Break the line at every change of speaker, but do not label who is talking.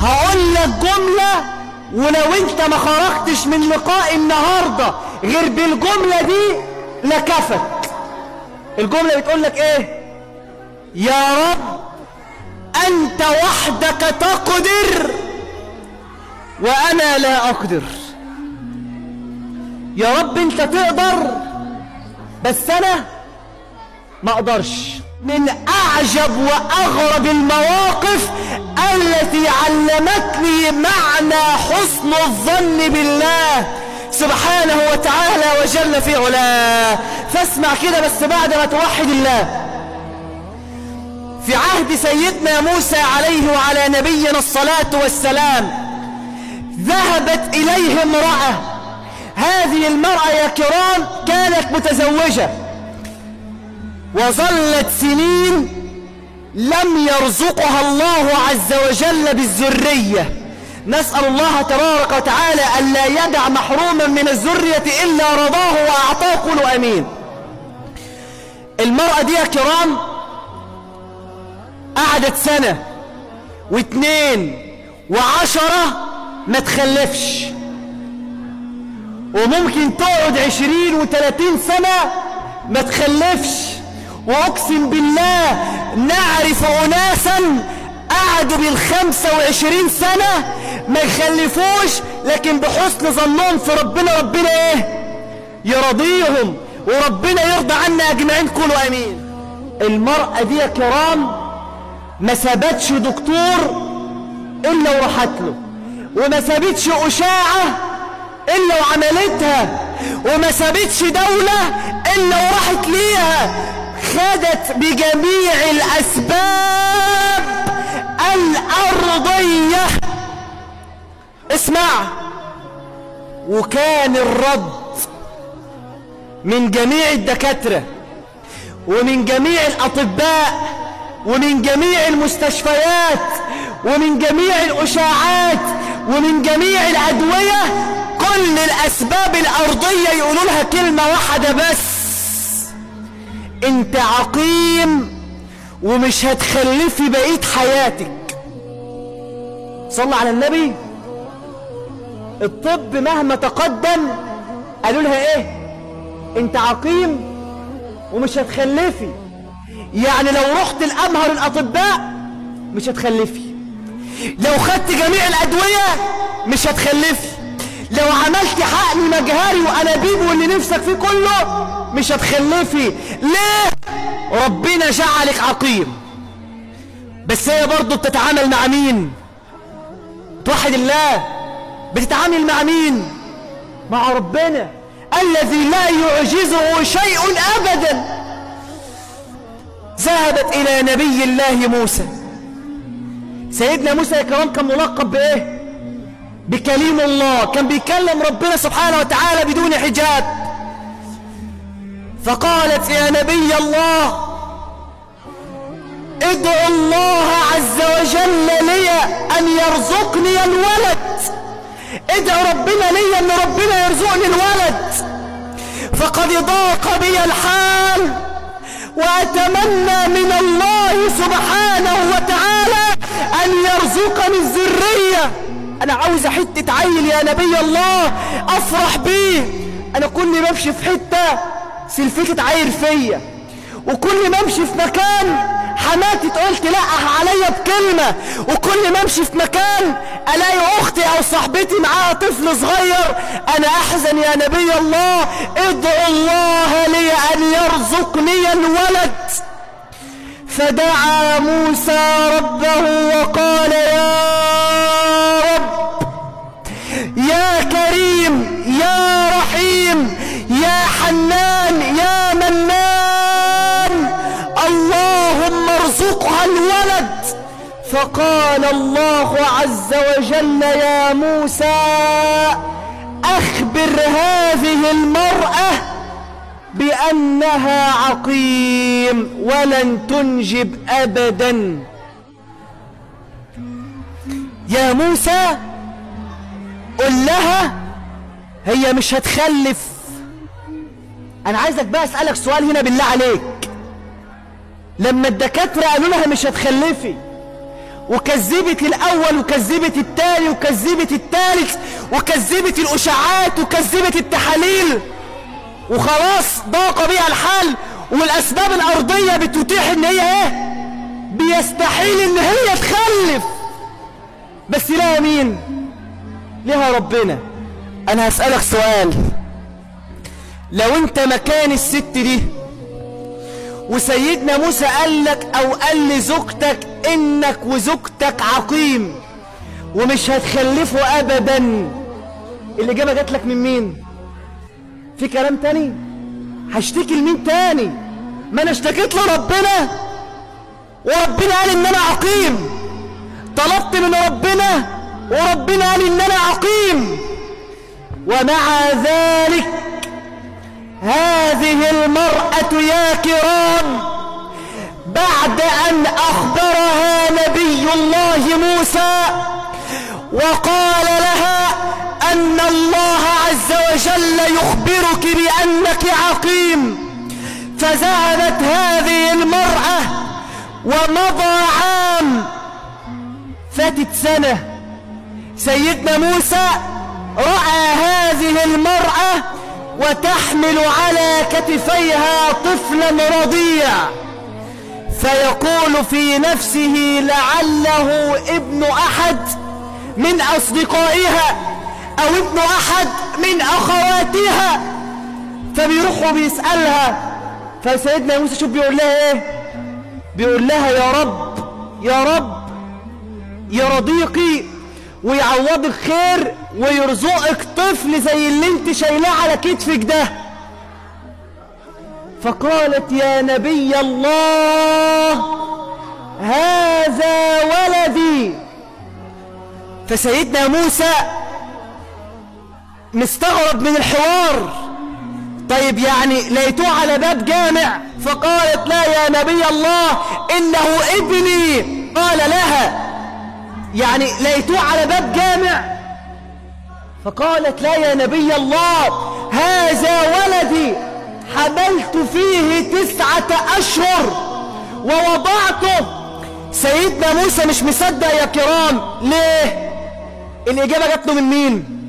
هقول لك جملة ولو انت ما خرجتش من لقاء النهاردة غير بالجملة دي لكفت الجملة بتقول لك ايه يا رب انت وحدك تقدر وانا لا اقدر يا رب انت تقدر بس انا ما اقدرش من اعجب واغرب المواقف التي علمتني معنى حسن الظن بالله سبحانه وتعالى وجل في علاه فاسمع كده بس بعد ما توحد الله في عهد سيدنا موسى عليه وعلى نبينا الصلاة والسلام ذهبت إليه امرأة هذه المرأة يا كرام كانت متزوجة وظلت سنين لم يرزقها الله عز وجل بالذرية نسأل الله تبارك وتعالى أن لا يدع محروما من الذرية إلا رضاه وأعطاه كل أمين المرأة دي يا كرام قعدت سنة واثنين وعشرة ما تخلفش وممكن تقعد عشرين وثلاثين سنة ما تخلفش واقسم بالله نعرف اناسا قعدوا بالخمسة وعشرين سنة ما يخلفوش لكن بحسن ظنهم في ربنا ربنا ايه يرضيهم وربنا يرضى عنا اجمعين كلوا امين المرأة دي يا كرام ما سابتش دكتور الا وراحت له وما سابتش اشاعة الا وعملتها وما سابتش دولة الا وراحت ليها خدت بجميع الاسباب الارضية اسمع وكان الرد من جميع الدكاترة ومن جميع الاطباء ومن جميع المستشفيات ومن جميع الاشاعات ومن جميع الادوية كل الاسباب الارضية يقولوا لها كلمة واحدة بس انت عقيم ومش هتخلفي بقية حياتك صلى على النبي الطب مهما تقدم قالوا لها ايه انت عقيم ومش هتخلفي يعني لو رحت الامهر الاطباء مش هتخلفي لو خدت جميع الادوية مش هتخلفي لو عملت حقن مجهري وانابيب واللي نفسك فيه كله مش هتخلفي ليه ربنا جعلك عقيم بس هي برضه بتتعامل مع مين توحد الله بتتعامل مع مين مع ربنا الذي لا يعجزه شيء ابدا ذهبت الى نبي الله موسى سيدنا موسى يا كرام كان ملقب بايه بكليم الله كان بيكلم ربنا سبحانه وتعالى بدون حجاب فقالت يا نبي الله ادعو الله عز وجل لي ان يرزقني الولد ادعو ربنا لي ان ربنا يرزقني الولد فقد ضاق بي الحال واتمنى من الله سبحانه وتعالى ان يرزقني الذريه انا عاوز حتة عيل يا نبي الله افرح بيه انا كل ما امشي في حتة سلفتة عيل فيا وكل ما امشي في مكان حماتي تقول تلقح عليا بكلمة وكل ما امشي في مكان الاقي اختي او صاحبتي معاها طفل صغير انا احزن يا نبي الله ادعو الله لي ان يرزقني الولد فدعا موسى ربه وقال يا رب يا كريم يا رحيم يا حنان يا منان اللهم ارزقها الولد فقال الله عز وجل يا موسى اخبر هذه المرأة بأنها عقيم ولن تنجب أبدا يا موسى قل لها هي مش هتخلف أنا عايزك بقى أسألك سؤال هنا بالله عليك لما الدكاترة قالوا لها مش هتخلفي وكذبت الاول وكذبت التاني وكذبت التالت وكذبت الاشاعات وكذبت التحاليل وخلاص ضاق بيها الحال والاسباب الارضية بتتيح ان هي ايه بيستحيل ان هي تخلف بس لها مين لها ربنا انا هسألك سؤال لو انت مكان الست دي وسيدنا موسى قال لك او قال لزوجتك انك وزوجتك عقيم ومش هتخلفوا ابدا الاجابه جات لك من مين في كلام تاني هشتكي لمين تاني ما انا اشتكيت لربنا وربنا قال ان انا عقيم طلبت من ربنا وربنا قال ان انا عقيم ومع ذلك هذه المرأة يا كرام بعد أن أخبرها نبي الله موسى وقال لها أن الله عز وجل يخبرك بأنك عقيم فذهبت هذه المرأة ومضى عام فاتت سنة سيدنا موسى رأى هذه المرأة وتحمل على كتفيها طفلا رضيع فيقول في نفسه لعله ابن أحد من أصدقائها أو ابن أحد من أخواتها فبيروح وبيسألها فسيدنا موسى شوف بيقول لها ايه بيقول لها يا رب يا رب يا رضيقي ويعوضك خير ويرزقك طفل زي اللي انت شايلاه على كتفك ده فقالت يا نبي الله هذا ولدي فسيدنا موسى مستغرب من الحوار طيب يعني لقيتوه على باب جامع فقالت لا يا نبي الله إنه ابني قال لها يعني لقيتوه على باب جامع فقالت لا يا نبي الله هذا ولدي حملت فيه تسعة أشهر ووضعته سيدنا موسى مش مصدق يا كرام ليه الإجابة جات له من مين